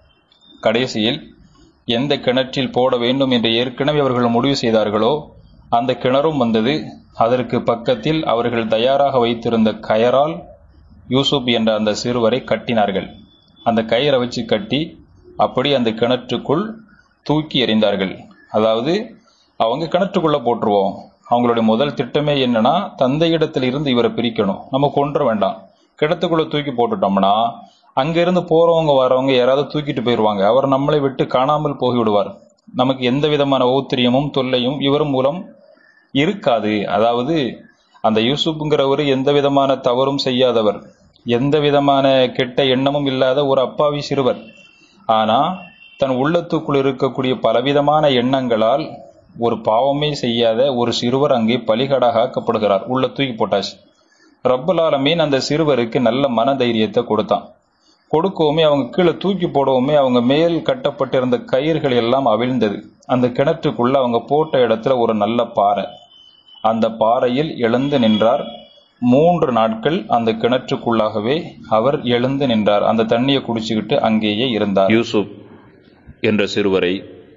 கடைசியில் எந்த கிணற்றில் போட வேண்டும் என்று ஏற்கனவே அவர்கள் முடிவு செய்தார்களோ அந்த கிணறும் வந்தது அதற்கு பக்கத்தில் அவர்கள் தயாராக வைத்திருந்த கயரால் யூசுப் என்ற அந்த சிறுவரை கட்டினார்கள் அந்த கயிறை வச்சு கட்டி அப்படி அந்த கிணற்றுக்குள் தூக்கி எறிந்தார்கள் அதாவது அவங்க கிணற்றுக்குள்ள போட்டுருவோம் அவங்களுடைய முதல் திட்டமே என்னன்னா தந்தையிடத்தில் இருந்து இவரை பிரிக்கணும் நம்ம கொன்ற வேண்டாம் கிணத்துக்குள்ள தூக்கி போட்டுட்டோம்னா அங்கிருந்து போறவங்க வரவங்க யாராவது தூக்கிட்டு போயிடுவாங்க அவர் நம்மளை விட்டு காணாமல் போய்விடுவார் நமக்கு எந்த விதமான ஓத்திரியமும் தொல்லையும் இவர் மூலம் இருக்காது அதாவது அந்த யூசுப்ங்கிறவர் எந்த விதமான தவறும் செய்யாதவர் எந்த விதமான கெட்ட எண்ணமும் இல்லாத ஒரு அப்பாவி சிறுவர் ஆனா தன் உள்ளத்துக்குள் இருக்கக்கூடிய பலவிதமான எண்ணங்களால் ஒரு பாவமே செய்யாத ஒரு சிறுவர் அங்கே பலிகடாக ஆக்கப்படுகிறார் உள்ள தூக்கி போட்டாச்சு ரப்பல் ஆலமீன் அந்த சிறுவருக்கு நல்ல மன தைரியத்தை கொடுத்தான் கொடுக்கவுமே அவங்க கீழே தூக்கி போடவுமே அவங்க மேல் கட்டப்பட்டிருந்த கயிர்கள் எல்லாம் அவிழ்ந்தது அந்த கிணற்றுக்குள்ள அவங்க போட்ட இடத்துல ஒரு நல்ல பாறை அந்த பாறையில் எழுந்து நின்றார் மூன்று நாட்கள் அந்த கிணற்றுக்குள்ளாகவே அவர் எழுந்து நின்றார் அந்த தண்ணியை குடிச்சுக்கிட்டு அங்கேயே இருந்தார் யூசுப் என்ற சிறுவரை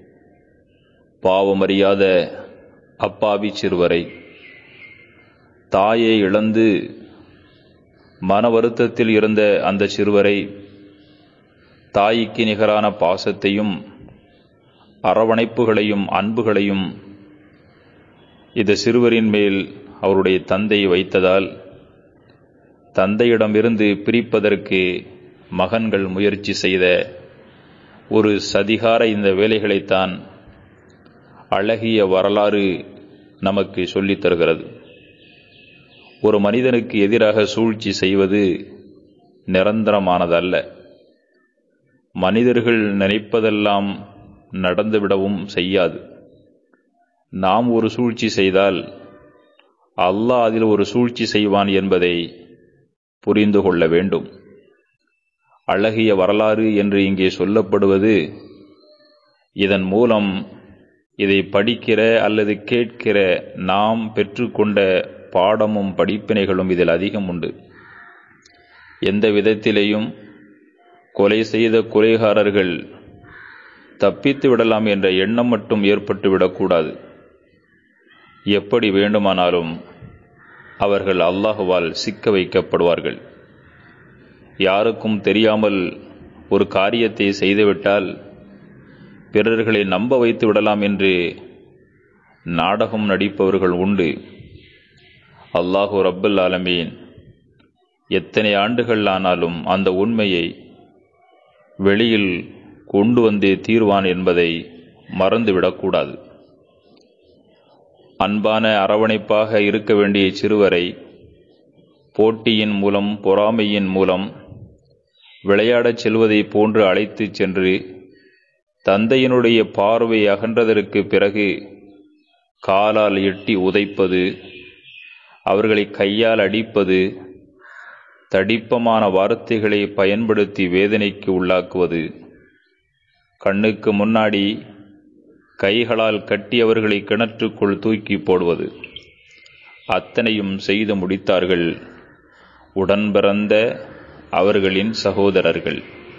பாவமறியாத அப்பாவி சிறுவரை தாயை இழந்து மன வருத்தத்தில் இருந்த அந்த சிறுவரை தாய்க்கு நிகரான பாசத்தையும் அரவணைப்புகளையும் அன்புகளையும் இந்த சிறுவரின் மேல் அவருடைய தந்தை வைத்ததால் தந்தையிடமிருந்து பிரிப்பதற்கு மகன்கள் முயற்சி செய்த ஒரு சதிகார இந்த வேலைகளைத்தான் அழகிய வரலாறு நமக்கு சொல்லித் தருகிறது ஒரு மனிதனுக்கு எதிராக சூழ்ச்சி செய்வது நிரந்தரமானதல்ல மனிதர்கள் நினைப்பதெல்லாம் நடந்துவிடவும் செய்யாது நாம் ஒரு சூழ்ச்சி செய்தால் அல்லாஹ் அதில் ஒரு சூழ்ச்சி செய்வான் என்பதை புரிந்து கொள்ள வேண்டும் அழகிய வரலாறு என்று இங்கே சொல்லப்படுவது இதன் மூலம் இதை படிக்கிற அல்லது கேட்கிற நாம் பெற்றுக்கொண்ட பாடமும் படிப்பினைகளும் இதில் அதிகம் உண்டு எந்த விதத்திலேயும் கொலை செய்த கொலைகாரர்கள் தப்பித்து விடலாம் என்ற எண்ணம் மட்டும் ஏற்பட்டு விடக்கூடாது எப்படி வேண்டுமானாலும் அவர்கள் அல்லாஹுவால் சிக்க வைக்கப்படுவார்கள் யாருக்கும் தெரியாமல் ஒரு காரியத்தை செய்துவிட்டால் பிறர்களை நம்ப வைத்து விடலாம் என்று நாடகம் நடிப்பவர்கள் உண்டு அல்லாஹு ரப்பல் ஆலமீன் எத்தனை ஆண்டுகள் ஆனாலும் அந்த உண்மையை வெளியில் கொண்டு வந்தே தீர்வான் என்பதை மறந்துவிடக்கூடாது அன்பான அரவணைப்பாக இருக்க வேண்டிய சிறுவரை போட்டியின் மூலம் பொறாமையின் மூலம் விளையாடச் செல்வதைப் போன்று அழைத்துச் சென்று தந்தையினுடைய பார்வை அகன்றதற்கு பிறகு காலால் எட்டி உதைப்பது அவர்களை கையால் அடிப்பது தடிப்பமான வார்த்தைகளை பயன்படுத்தி வேதனைக்கு உள்ளாக்குவது கண்ணுக்கு முன்னாடி கைகளால் கட்டி அவர்களை கிணற்றுக்குள் தூக்கி போடுவது அத்தனையும் செய்து முடித்தார்கள் உடன் பிறந்த அவர்களின் சகோதரர்கள்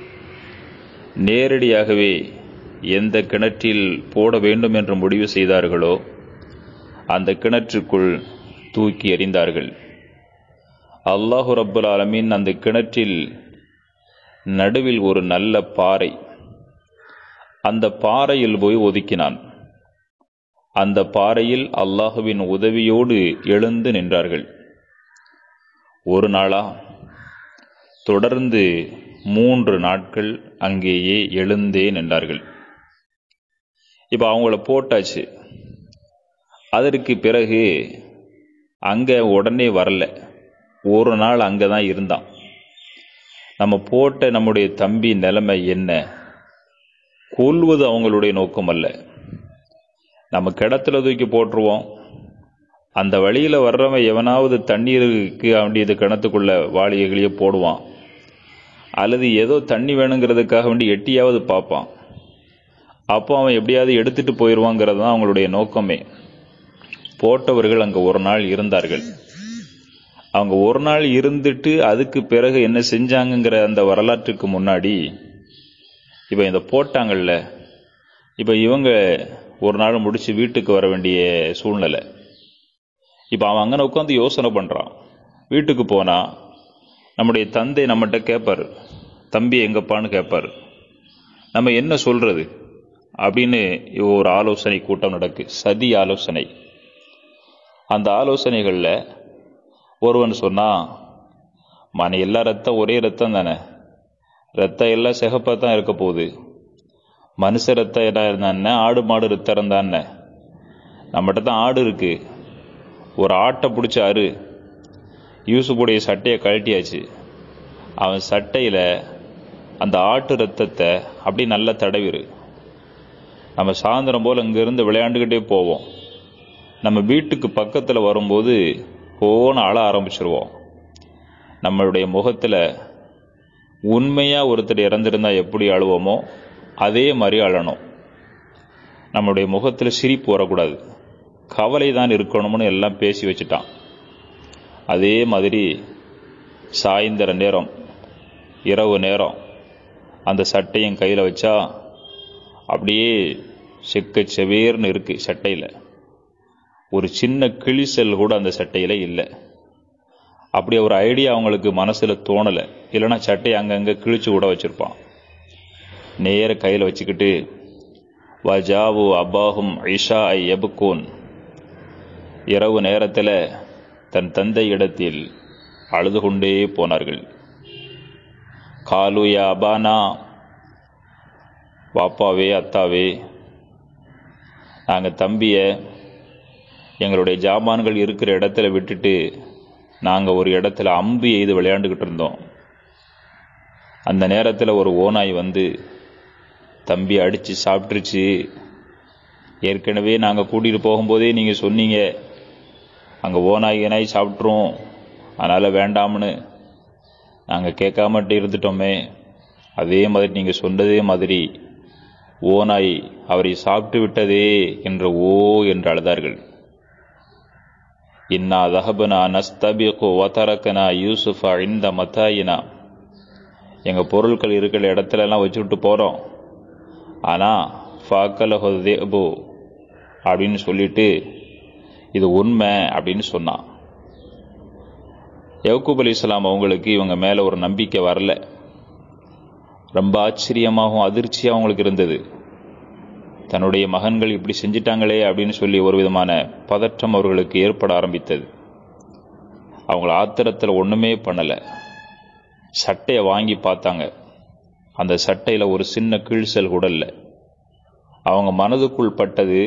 நேரடியாகவே எந்த கிணற்றில் போட வேண்டும் என்று முடிவு செய்தார்களோ அந்த கிணற்றுக்குள் தூக்கி எறிந்தார்கள் அல்லாஹு ரப்புல் ஆலமீன் அந்த கிணற்றில் நடுவில் ஒரு நல்ல பாறை அந்த பாறையில் போய் ஒதுக்கினான் அந்த பாறையில் அல்லாஹுவின் உதவியோடு எழுந்து நின்றார்கள் ஒரு நாளா தொடர்ந்து மூன்று நாட்கள் அங்கேயே எழுந்தே நின்றார்கள் இப்போ அவங்கள போட்டாச்சு அதற்கு பிறகு அங்கே உடனே வரல ஒரு நாள் அங்கே தான் இருந்தான் நம்ம போட்ட நம்முடைய தம்பி நிலைமை என்ன கொல்வது அவங்களுடைய நோக்கம் அல்ல நம்ம கிடத்துல தூக்கி போட்டுருவோம் அந்த வழியில் வர்றவன் எவனாவது தண்ணீருக்கு வேண்டியது கிணத்துக்குள்ள வாளிகைகளையே போடுவான் அல்லது ஏதோ தண்ணி வேணுங்கிறதுக்காக வேண்டி எட்டியாவது பார்ப்பான் அப்போ அவன் எப்படியாவது எடுத்துட்டு போயிடுவாங்கிறது தான் அவங்களுடைய நோக்கமே போட்டவர்கள் அங்கே ஒரு நாள் இருந்தார்கள் அவங்க ஒரு நாள் இருந்துட்டு அதுக்கு பிறகு என்ன செஞ்சாங்கங்கிற அந்த வரலாற்றுக்கு முன்னாடி இப்போ இந்த போட்டாங்கல்ல இப்போ இவங்க ஒரு நாள் முடிச்சு வீட்டுக்கு வர வேண்டிய சூழ்நிலை இப்போ அவன் அங்கே உட்காந்து யோசனை பண்ணுறான் வீட்டுக்கு போனால் நம்முடைய தந்தை நம்மகிட்ட கேட்பார் தம்பி எங்கப்பான்னு கேட்பார் நம்ம என்ன சொல்றது அப்படின்னு ஒரு ஆலோசனை கூட்டம் நடக்கு சதி ஆலோசனை அந்த ஆலோசனைகளில் ஒருவன் சொன்னான் மன எல்லா ரத்தம் ஒரே ரத்தம் தானே ரத்தம் எல்லாம் சிகப்பாக தான் இருக்க போகுது மனுஷ ரத்தம் என்ன இருந்தானே ஆடு மாடு ரத்தம் இருந்தானே நம்மகிட்ட தான் ஆடு இருக்கு ஒரு ஆட்டை பிடிச்ச அரு யூசுஃபுடைய சட்டையை கழட்டியாச்சு அவன் சட்டையில் அந்த ஆட்டு ரத்தத்தை அப்படி நல்லா தடவிரு நம்ம சாயந்தரம் போல் இங்கேருந்து விளையாண்டுக்கிட்டே போவோம் நம்ம வீட்டுக்கு பக்கத்தில் வரும்போது போன அழ ஆரம்பிச்சிருவோம் நம்மளுடைய முகத்தில் உண்மையாக ஒருத்தர் இறந்திருந்தா எப்படி அழுவோமோ அதே மாதிரி அழணும் நம்மளுடைய முகத்தில் சிரிப்பு வரக்கூடாது கவலை தான் இருக்கணும்னு எல்லாம் பேசி வச்சுட்டான் அதே மாதிரி சாயந்தர நேரம் இரவு நேரம் அந்த சட்டையும் கையில் வச்சா அப்படியே செக்க செவேர்னு இருக்கு சட்டையில் ஒரு சின்ன கிழிசல் கூட அந்த சட்டையில் இல்லை அப்படி ஒரு ஐடியா அவங்களுக்கு மனசில் தோணலை இல்லைன்னா சட்டையை அங்கங்கே கிழிச்சு கூட வச்சுருப்பான் நேர கையில் வச்சுக்கிட்டு வஜாவு அபாஹும் ஐஷா ஐ எபுக்கூன் இரவு நேரத்தில் தன் தந்தை இடத்தில் அழுது கொண்டே போனார்கள் காலு யா அபானா வாப்பாவே அத்தாவே நாங்கள் தம்பியை எங்களுடைய ஜாமான்கள் இருக்கிற இடத்துல விட்டுட்டு நாங்கள் ஒரு இடத்துல அம்பு எய்து விளையாண்டுக்கிட்டு இருந்தோம் அந்த நேரத்தில் ஒரு ஓனாய் வந்து தம்பி அடித்து சாப்பிட்ருச்சு ஏற்கனவே நாங்கள் கூட்டிகிட்டு போகும்போதே நீங்கள் சொன்னீங்க அங்கே ஓனாய் ஏனாய் சாப்பிட்ரும் அதனால் வேண்டாம்னு நாங்கள் கேட்காமட்டு இருந்துட்டோமே அதே மாதிரி நீங்கள் சொன்னதே மாதிரி ஓனாய் அவரை சாப்பிட்டு விட்டதே என்ற ஓ என்று அழுதார்கள் இன்னா தஹபனா நஸ்தபிகு வதரக்கனா யூசுஃபா இந்த மத்தாயினா எங்கள் பொருட்கள் இருக்கிற இடத்துலலாம் வச்சுட்டு போகிறோம் ஆனால் ஃபாக்கல ஹொதேபு அப்படின்னு சொல்லிட்டு இது உண்மை அப்படின்னு சொன்னான் யவுக்கூப் அலி இஸ்லாம் அவங்களுக்கு இவங்க மேலே ஒரு நம்பிக்கை வரல ரொம்ப ஆச்சரியமாகவும் அதிர்ச்சியாக அவங்களுக்கு இருந்தது தன்னுடைய மகன்கள் இப்படி செஞ்சிட்டாங்களே அப்படின்னு சொல்லி ஒரு விதமான பதற்றம் அவர்களுக்கு ஏற்பட ஆரம்பித்தது அவங்கள ஆத்திரத்தில் ஒன்றுமே பண்ணலை சட்டையை வாங்கி பார்த்தாங்க அந்த சட்டையில் ஒரு சின்ன கிழிசல் கூட இல்லை அவங்க மனதுக்குள் பட்டது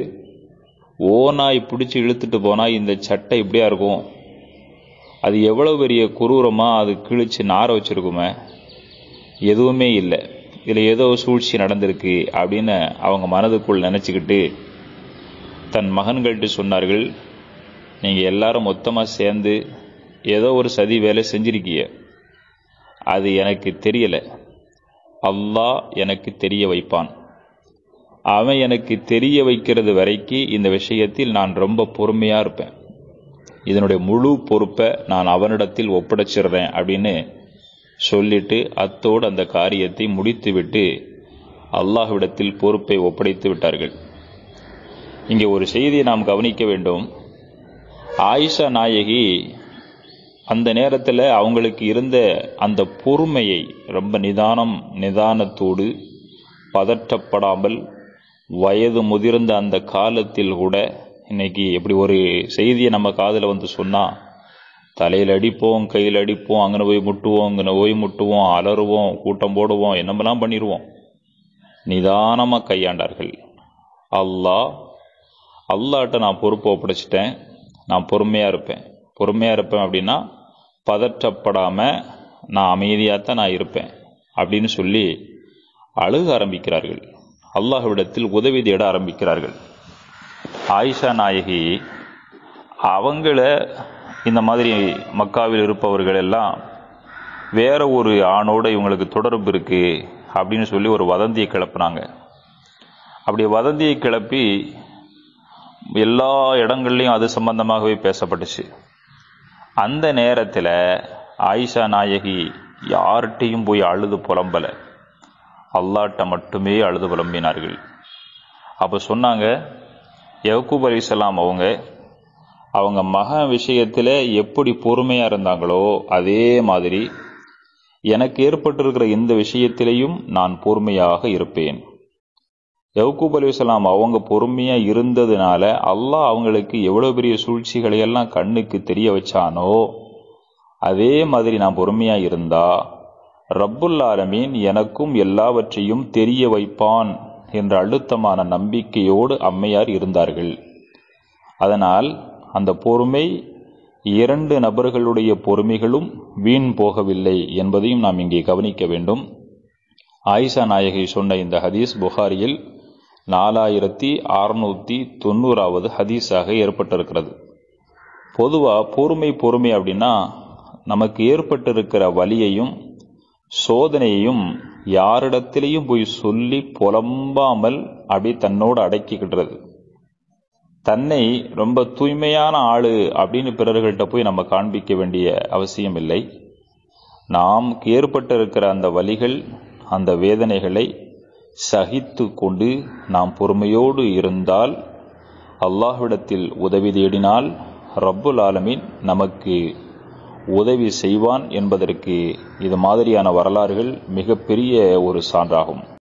ஓனாய் பிடிச்சி இழுத்துட்டு போனால் இந்த சட்டை இப்படியா இருக்கும் அது எவ்வளோ பெரிய குரூரமாக அது கிழிச்சு நார வச்சுருக்குமே எதுவுமே இல்லை இதில் ஏதோ சூழ்ச்சி நடந்திருக்கு அப்படின்னு அவங்க மனதுக்குள் நினச்சிக்கிட்டு தன் மகன்கள்கிட்ட சொன்னார்கள் நீங்கள் எல்லாரும் மொத்தமாக சேர்ந்து ஏதோ ஒரு சதி வேலை செஞ்சிருக்கீங்க அது எனக்கு தெரியலை அல்லாஹ் எனக்கு தெரிய வைப்பான் அவன் எனக்கு தெரிய வைக்கிறது வரைக்கும் இந்த விஷயத்தில் நான் ரொம்ப பொறுமையாக இருப்பேன் இதனுடைய முழு பொறுப்பை நான் அவனிடத்தில் ஒப்படைச்சிடுறேன் அப்படின்னு சொல்லிட்டு அத்தோடு அந்த காரியத்தை முடித்துவிட்டு அல்லாஹ்விடத்தில் பொறுப்பை ஒப்படைத்து விட்டார்கள் இங்கே ஒரு செய்தியை நாம் கவனிக்க வேண்டும் ஆயிஷா நாயகி அந்த நேரத்தில் அவங்களுக்கு இருந்த அந்த பொறுமையை ரொம்ப நிதானம் நிதானத்தோடு பதற்றப்படாமல் வயது முதிர்ந்த அந்த காலத்தில் கூட இன்னைக்கு எப்படி ஒரு செய்தியை நம்ம காதில் வந்து சொன்னால் தலையில் அடிப்போம் கையில் அடிப்போம் அங்கே போய் முட்டுவோம் இங்கே போய் முட்டுவோம் அலறுவோம் கூட்டம் போடுவோம் என்னமெல்லாம் பண்ணிடுவோம் நிதானமாக கையாண்டார்கள் அல்லாஹ் அல்லாட்ட நான் பொறுப்பை ஒப்படைச்சிட்டேன் நான் பொறுமையாக இருப்பேன் பொறுமையாக இருப்பேன் அப்படின்னா பதற்றப்படாமல் நான் அமைதியாகத்தான் நான் இருப்பேன் அப்படின்னு சொல்லி அழுக ஆரம்பிக்கிறார்கள் அல்லாஹ்விடத்தில் உதவி தேட ஆரம்பிக்கிறார்கள் ஆயிஷா நாயகி அவங்கள இந்த மாதிரி மக்காவில் இருப்பவர்கள் எல்லாம் வேற ஒரு ஆணோட இவங்களுக்கு தொடர்பு இருக்கு அப்படின்னு சொல்லி ஒரு வதந்தியை கிளப்புனாங்க அப்படி வதந்தியை கிளப்பி எல்லா இடங்கள்லையும் அது சம்பந்தமாகவே பேசப்பட்டுச்சு அந்த நேரத்தில் ஆயிஷா நாயகி யார்கிட்டையும் போய் அழுது புலம்பலை அல்லாட்ட மட்டுமே அழுது புலம்பினார்கள் அப்போ சொன்னாங்க யக்கூப் அலிசலாம் அவங்க அவங்க மகன் விஷயத்தில் எப்படி பொறுமையாக இருந்தாங்களோ அதே மாதிரி எனக்கு ஏற்பட்டிருக்கிற இந்த விஷயத்திலையும் நான் பொறுமையாக இருப்பேன் யவுக்கூப் அலிவலாம் அவங்க பொறுமையாக இருந்ததுனால அல்லாஹ் அவங்களுக்கு எவ்வளோ பெரிய சூழ்ச்சிகளை எல்லாம் கண்ணுக்கு தெரிய வச்சானோ அதே மாதிரி நான் பொறுமையாக இருந்தா ரப்புல் ஆலமீன் எனக்கும் எல்லாவற்றையும் தெரிய வைப்பான் என்ற அழுத்தமான நம்பிக்கையோடு அம்மையார் இருந்தார்கள் அதனால் அந்த பொறுமை இரண்டு நபர்களுடைய பொறுமைகளும் வீண் போகவில்லை என்பதையும் நாம் இங்கே கவனிக்க வேண்டும் ஆயிஷா நாயகி சொன்ன இந்த ஹதீஸ் புகாரியில் நாலாயிரத்தி அறுநூத்தி தொண்ணூறாவது ஹதீஸாக ஏற்பட்டிருக்கிறது பொதுவாக பொறுமை பொறுமை அப்படின்னா நமக்கு ஏற்பட்டிருக்கிற வலியையும் சோதனையையும் யாரிடத்திலையும் போய் சொல்லி புலம்பாமல் அப்படி தன்னோடு அடக்கிக்கிடுறது தன்னை ரொம்ப தூய்மையான ஆளு அப்படின்னு பிறர்கள்ட்ட போய் நம்ம காண்பிக்க வேண்டிய அவசியம் இல்லை நாம் ஏற்பட்டிருக்கிற அந்த வலிகள் அந்த வேதனைகளை சகித்து கொண்டு நாம் பொறுமையோடு இருந்தால் அல்லாஹ்விடத்தில் உதவி தேடினால் ரப்புல் ஆலமீன் நமக்கு உதவி செய்வான் என்பதற்கு இது மாதிரியான வரலாறுகள் மிகப்பெரிய ஒரு சான்றாகும்